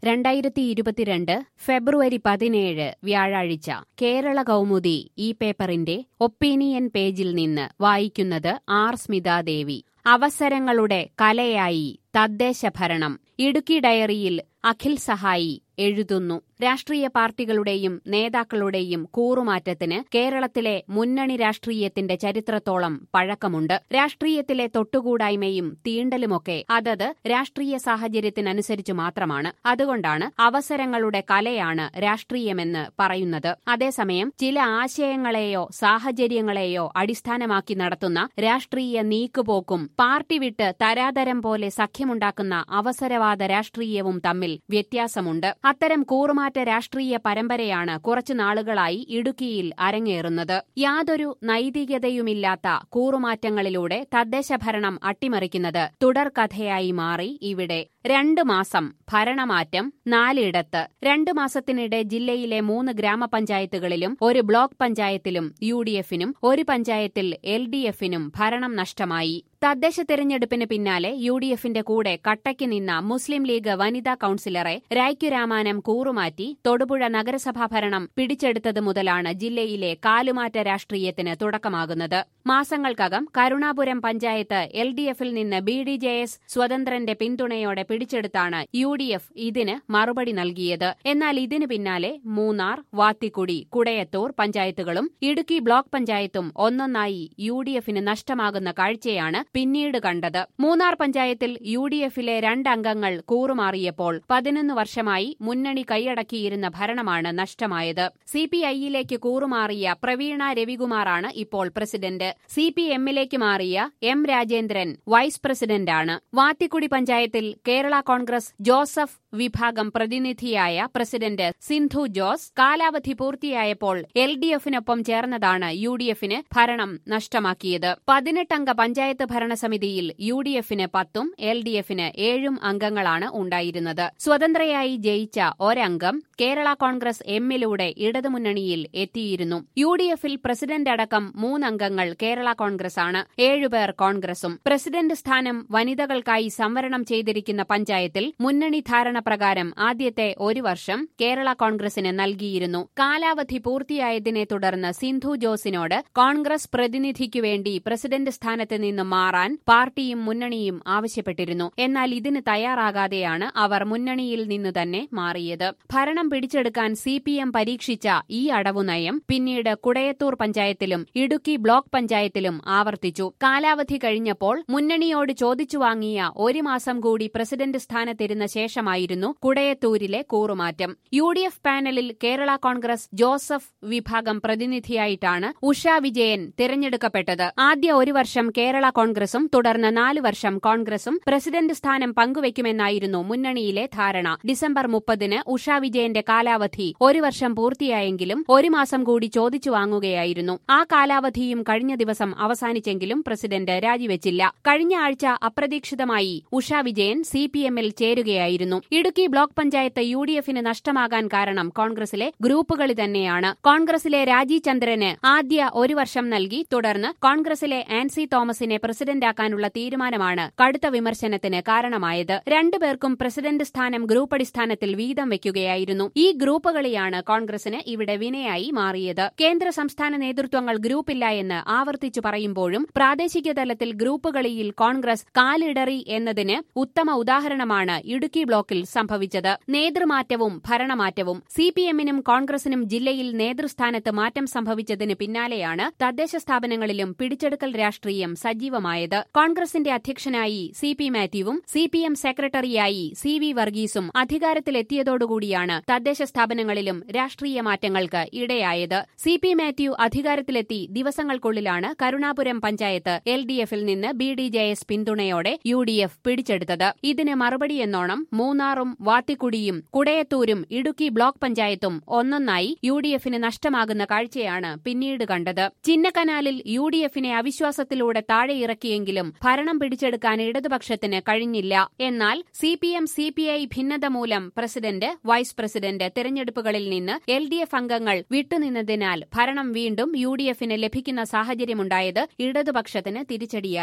രണ്ടായിരത്തി ഇരുപത്തിരണ്ട് ഫെബ്രുവരി പതിനേഴ് വ്യാഴാഴ്ച കേരള കൗമുദി ഈ പേപ്പറിന്റെ ഒപ്പീനിയൻ പേജിൽ നിന്ന് വായിക്കുന്നത് ആർ സ്മിതാദേവി അവസരങ്ങളുടെ കലയായി തദ്ദേശ ഭരണം ഇടുക്കി ഡയറിയിൽ അഖിൽ സഹായി എഴുതുന്നു രാഷ്ട്രീയ പാർട്ടികളുടെയും നേതാക്കളുടെയും കൂറുമാറ്റത്തിന് കേരളത്തിലെ മുന്നണി രാഷ്ട്രീയത്തിന്റെ ചരിത്രത്തോളം പഴക്കമുണ്ട് രാഷ്ട്രീയത്തിലെ തൊട്ടുകൂടായ്മയും തീണ്ടലുമൊക്കെ അതത് രാഷ്ട്രീയ സാഹചര്യത്തിനനുസരിച്ചു മാത്രമാണ് അതുകൊണ്ടാണ് അവസരങ്ങളുടെ കലയാണ് രാഷ്ട്രീയമെന്ന് പറയുന്നത് അതേസമയം ചില ആശയങ്ങളെയോ സാഹചര്യങ്ങളെയോ അടിസ്ഥാനമാക്കി നടത്തുന്ന രാഷ്ട്രീയ നീക്കുപോക്കും പാർട്ടി വിട്ട് തരാതരം പോലെ സഖ്യമുണ്ടാക്കുന്ന അവസരവാദ രാഷ്ട്രീയവും തമ്മിൽ വ്യത്യാസമുണ്ട് അത്തരം കൂറുമാറ്റ രാഷ്ട്രീയ പരമ്പരയാണ് കുറച്ചു നാളുകളായി ഇടുക്കിയിൽ അരങ്ങേറുന്നത് യാതൊരു നൈതികതയുമില്ലാത്ത കൂറുമാറ്റങ്ങളിലൂടെ തദ്ദേശഭരണം അട്ടിമറിക്കുന്നത് തുടർക്കഥയായി മാറി ഇവിടെ രണ്ടു മാസം ഭരണമാറ്റം നാലിടത്ത് രണ്ടു മാസത്തിനിടെ ജില്ലയിലെ മൂന്ന് ഗ്രാമപഞ്ചായത്തുകളിലും ഒരു ബ്ലോക്ക് പഞ്ചായത്തിലും യു ഡി എഫിനും ഒരു പഞ്ചായത്തിൽ എൽ ഡി എഫിനും ഭരണം നഷ്ടമായി തദ്ദേശ തെരഞ്ഞെടുപ്പിന് പിന്നാലെ യു ഡി എഫിന്റെ കൂടെ കട്ടയ്ക്ക് നിന്ന മുസ്ലിം ലീഗ് വനിതാ കൌൺസിലറെ രായ്ക്കുരാമാനം കൂറുമാറ്റി തൊടുപുഴ നഗരസഭാ ഭരണം പിടിച്ചെടുത്തത് മുതലാണ് ജില്ലയിലെ കാലുമാറ്റ രാഷ്ട്രീയത്തിന് തുടക്കമാകുന്നത് മാസങ്ങൾക്കകം കരുണാപുരം പഞ്ചായത്ത് എൽ ഡി എഫിൽ നിന്ന് ബി ഡി ജെ എസ് സ്വതന്ത്രന്റെ പിന്തുണയോടെ പിടിച്ചെടുത്താണ് യു ഡി എഫ് ഇതിന് മറുപടി നൽകിയത് എന്നാൽ ഇതിനു പിന്നാലെ മൂന്നാർ വാത്തിക്കുടി കുടയത്തൂർ പഞ്ചായത്തുകളും ഇടുക്കി ബ്ലോക്ക് പഞ്ചായത്തും ഒന്നൊന്നായി യു ഡി എഫിന് നഷ്ടമാകുന്ന കാഴ്ചയാണ് പിന്നീട് കണ്ടത് മൂന്നാർ പഞ്ചായത്തിൽ യു ഡി എഫിലെ രണ്ടംഗങ്ങൾ കൂറുമാറിയപ്പോൾ പതിനൊന്ന് വർഷമായി മുന്നണി കൈയടക്കിയിരുന്ന ഭരണമാണ് നഷ്ടമായത് സി പി ഐയിലേക്ക് കൂറുമാറിയ പ്രവീണ രവികുമാറാണ് ഇപ്പോൾ പ്രസിഡന്റ് സി പി എമ്മിലേക്ക് മാറിയ എം രാജേന്ദ്രൻ വൈസ് പ്രസിഡന്റാണ് വാത്തിക്കുടി പഞ്ചായത്തിൽ കേരള കോൺഗ്രസ് ജോസഫ് വിഭാഗം പ്രതിനിധിയായ പ്രസിഡന്റ് സിന്ധു ജോസ് കാലാവധി പൂർത്തിയായപ്പോൾ എൽ ഡി എഫിനൊപ്പം ചേർന്നതാണ് യു ഡി എഫിന് ഭരണം നഷ്ടമാക്കിയത് പതിനെട്ടംഗ പഞ്ചായത്ത് ഭരണസമിതിയിൽ യു ഡി എഫിന് പത്തും എൽ ഡി എഫിന് ഏഴും അംഗങ്ങളാണ് ഉണ്ടായിരുന്നത് സ്വതന്ത്രയായി ജയിച്ച ഒരംഗം കേരള കോൺഗ്രസ് എമ്മിലൂടെ ഇടതുമുന്നണിയിൽ എത്തിയിരുന്നു യു ഡി എഫിൽ പ്രസിഡന്റ് അടക്കം മൂന്നംഗങ്ങൾ കേരള കോൺഗ്രസ് ആണ് ഏഴുപേർ കോൺഗ്രസും പ്രസിഡന്റ് സ്ഥാനം വനിതകൾക്കായി സംവരണം ചെയ്തിരിക്കുന്ന പഞ്ചായത്തിൽ മുന്നണി ധാരണ പ്രകാരം ആദ്യത്തെ ഒരു വർഷം കേരള കോൺഗ്രസിന് നൽകിയിരുന്നു കാലാവധി പൂർത്തിയായതിനെ തുടർന്ന് സിന്ധു ജോസിനോട് കോൺഗ്രസ് പ്രതിനിധിക്കു വേണ്ടി പ്രസിഡന്റ് സ്ഥാനത്ത് നിന്ന് മാറാൻ പാർട്ടിയും മുന്നണിയും ആവശ്യപ്പെട്ടിരുന്നു എന്നാൽ ഇതിന് തയ്യാറാകാതെയാണ് അവർ മുന്നണിയിൽ നിന്ന് തന്നെ മാറിയത് ഭരണം പിടിച്ചെടുക്കാൻ സി പി എം പരീക്ഷിച്ച ഈ അടവുനയം പിന്നീട് കുടയത്തൂർ പഞ്ചായത്തിലും ഇടുക്കി ബ്ലോക്ക് പഞ്ചായത്തിലും ആവർത്തിച്ചു കാലാവധി കഴിഞ്ഞപ്പോൾ മുന്നണിയോട് ചോദിച്ചു വാങ്ങിയ ഒരു മാസം കൂടി പ്രസിഡന്റ് സ്ഥാനത്തിരുന്ന ശേഷമായിരുന്നു കുടയത്തൂരിലെ കൂറുമാറ്റം യു ഡി എഫ് പാനലിൽ കേരള കോൺഗ്രസ് ജോസഫ് വിഭാഗം പ്രതിനിധിയായിട്ടാണ് ഉഷ വിജയൻ തിരഞ്ഞെടുക്കപ്പെട്ടത് ആദ്യ ഒരു വർഷം കേരള കോൺഗ്രസും തുടർന്ന് നാല് വർഷം കോൺഗ്രസും പ്രസിഡന്റ് സ്ഥാനം പങ്കുവയ്ക്കുമെന്നായിരുന്നു മുന്നണിയിലെ ധാരണ ഡിസംബർ മുപ്പതിന് ഉഷ വിജയന്റെ കാലാവധി ഒരു വർഷം പൂർത്തിയായെങ്കിലും ഒരു മാസം കൂടി ചോദിച്ചു വാങ്ങുകയായിരുന്നു ആ കാലാവധിയും കഴിഞ്ഞ ദിവസം അവസാനിച്ചെങ്കിലും പ്രസിഡന്റ് രാജിവെച്ചില്ല കഴിഞ്ഞ ആഴ്ച അപ്രതീക്ഷിതമായി ഉഷ വിജയൻ സി പി എമ്മിൽ ചേരുകയായിരുന്നു Idukki block panchayat U D എഫിന് നഷ്ടമാകാൻ കാരണം കോൺഗ്രസിലെ ഗ്രൂപ്പുകളി തന്നെയാണ് കോൺഗ്രസിലെ രാജി ചന്ദ്രന് ആദ്യ ഒരു വർഷം നൽകി തുടർന്ന് കോൺഗ്രസിലെ ആൻസി തോമസിനെ പ്രസിഡന്റാക്കാനുള്ള തീരുമാനമാണ് കടുത്ത വിമർശനത്തിന് കാരണമായത് രണ്ടുപേർക്കും പ്രസിഡന്റ് സ്ഥാനം ഗ്രൂപ്പ് അടിസ്ഥാനത്തിൽ വീതം വയ്ക്കുകയായിരുന്നു ഈ ഗ്രൂപ്പുകളിയാണ് കോൺഗ്രസിന് ഇവിടെ വിനയായി മാറിയത് കേന്ദ്ര സംസ്ഥാന നേതൃത്വങ്ങൾ ഗ്രൂപ്പില്ല എന്ന് ആവർത്തിച്ചു പറയുമ്പോഴും പ്രാദേശിക തലത്തിൽ ഗ്രൂപ്പുകളിയിൽ കോൺഗ്രസ് കാലിടറി എന്നതിന് ഉത്തമ ഉദാഹരണമാണ് ഇടുക്കി ബ്ലോക്കിൽ സംഭവിച്ചത് നേതൃമാറ്റവും ഭരണമാറ്റവും സി പി എമ്മിനും കോൺഗ്രസിനും ജില്ലയിൽ നേതൃസ്ഥാനത്ത് മാറ്റം സംഭവിച്ചതിന് പിന്നാലെയാണ് തദ്ദേശ സ്ഥാപനങ്ങളിലും പിടിച്ചെടുക്കൽ രാഷ്ട്രീയം സജീവമായത് കോൺഗ്രസിന്റെ അധ്യക്ഷനായി സി പി മാത്യുവും സി പി എം സെക്രട്ടറിയായി സി വി വർഗീസും അധികാരത്തിലെത്തിയതോടുകൂടിയാണ് തദ്ദേശ സ്ഥാപനങ്ങളിലും രാഷ്ട്രീയ മാറ്റങ്ങൾക്ക് ഇടയായത് സി പി മാത്യു അധികാരത്തിലെത്തി ദിവസങ്ങൾക്കുള്ളിലാണ് കരുണാപുരം പഞ്ചായത്ത് എൽ ഡി എഫിൽ നിന്ന് ബി ഡി ജെ എസ് പിന്തുണയോടെ യു ഡി എഫ് പിടിച്ചെടുത്തത് ഇതിന് മറുപടിയെന്നോണം മൂന്നാറും വാത്തിക്കുടിയും കുടയത്തൂരും ഇടുക്കി ബ്ലോക്ക് പഞ്ചായത്തും ഒന്നൊന്നായി യു ഡി എഫിന് നഷ്ടമാകുന്ന കാഴ്ചയാണ് പിന്നീട് കണ്ടത് ചിന്നക്കനാലിൽ യു ഡി എഫിനെ അവിശ്വാസത്തിലൂടെ താഴെ ഇറക്കിയെങ്കിലും ഭരണം പിടിച്ചെടുക്കാൻ ഇടതുപക്ഷത്തിന് കഴിഞ്ഞില്ല എന്നാൽ C P M C P I ഭിന്നത മൂലം പ്രസിഡന്റ് വൈസ് പ്രസിഡന്റ് തെരഞ്ഞെടുപ്പുകളിൽ നിന്ന് എൽ ഡി എഫ് അംഗങ്ങൾ വിട്ടുനിന്നതിനാൽ ഭരണം വീണ്ടും യു ഡി എഫിന് ലഭിക്കുന്ന സാഹചര്യമുണ്ടായത് ഇടതുപക്ഷത്തിന് തിരിച്ചടിയായി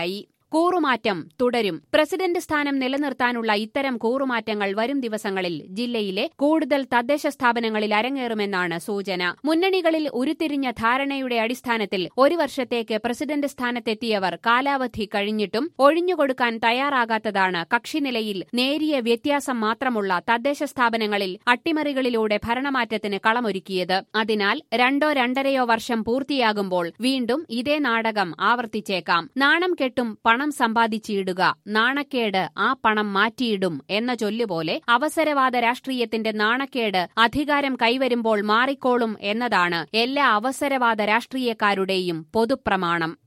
കൂറുമാറ്റം തുടരും പ്രസിഡന്റ് സ്ഥാനം നിലനിർത്താനുള്ള ഇത്തരം കൂറുമാറ്റങ്ങൾ വരും ദിവസങ്ങളിൽ ജില്ലയിലെ കൂടുതൽ തദ്ദേശ സ്ഥാപനങ്ങളിൽ അരങ്ങേറുമെന്നാണ് സൂചന മുന്നണികളിൽ ഉരുത്തിരിഞ്ഞ ധാരണയുടെ അടിസ്ഥാനത്തിൽ ഒരു വർഷത്തേക്ക് പ്രസിഡന്റ് സ്ഥാനത്തെത്തിയവർ കാലാവധി കഴിഞ്ഞിട്ടും ഒഴിഞ്ഞുകൊടുക്കാൻ തയ്യാറാകാത്തതാണ് കക്ഷിനിലയിൽ നേരിയ വ്യത്യാസം മാത്രമുള്ള തദ്ദേശ സ്ഥാപനങ്ങളിൽ അട്ടിമറികളിലൂടെ ഭരണമാറ്റത്തിന് കളമൊരുക്കിയത് അതിനാൽ രണ്ടോ രണ്ടരയോ വർഷം പൂർത്തിയാകുമ്പോൾ വീണ്ടും ഇതേ നാടകം ആവർത്തിച്ചേക്കാം നാണം കെട്ടും പണം സമ്പാദിച്ചിടുക നാണക്കേട് ആ പണം മാറ്റിയിടും എന്ന ചൊല്ലുപോലെ അവസരവാദ രാഷ്ട്രീയത്തിന്റെ നാണക്കേട് അധികാരം കൈവരുമ്പോൾ മാറിക്കോളും എന്നതാണ് എല്ലാ അവസരവാദ രാഷ്ട്രീയക്കാരുടെയും പൊതുപ്രമാണം